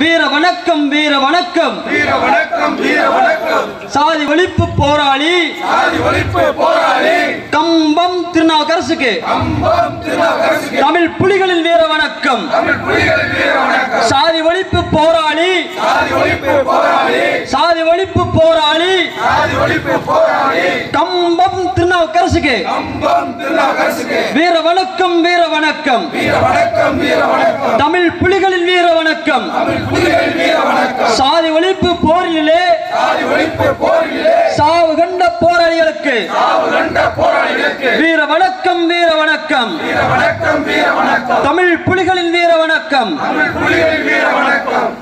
வீர வணக்கம் வீர வணக்கம் வீர வணக்கம் வீர வணக்கம் சாதி ஒழிப்பு போராளி சாதி ஒழிப்பு போராளி கம்பம் திருநாவுக்கரசுக்கு அம்பம் திருநாவுக்கரசுக்கு தமிழ் புலிகளின் வீர வணக்கம் தமிழ் புலிகளின் வீர வணக்கம் சாதி ஒழிப்பு போராளி சாதி ஒழிப்பு போராளி சாதி ஒழிப்பு போராளி சாதி ஒழிப்பு போராளி கம்பம் திருநாவுக்கரசுக்கு அம்பம் திருநாவுக்கரசுக்கு வீர வணக்கம் வீர வணக்கம் வீர வணக்கம் வீர வணக்கம் தமிழ் புலிகளின் வீர வணக்கம் தமிழ் புலிகளின் வீர வணக்கம் சாதி ஒழிப்பு போரிலே சாதி ஒழிப்பு போரிலே சாவு கண்ட போராளிகளுக்கு சாவு கண்ட போராளிகளுக்கு வீர வணக்கம் வீர வணக்கம் வீர வணக்கம் வீர வணக்கம் தமிழ் புலிகளின் வீர வணக்கம் தமிழ் புலிகளின் வீர வணக்கம்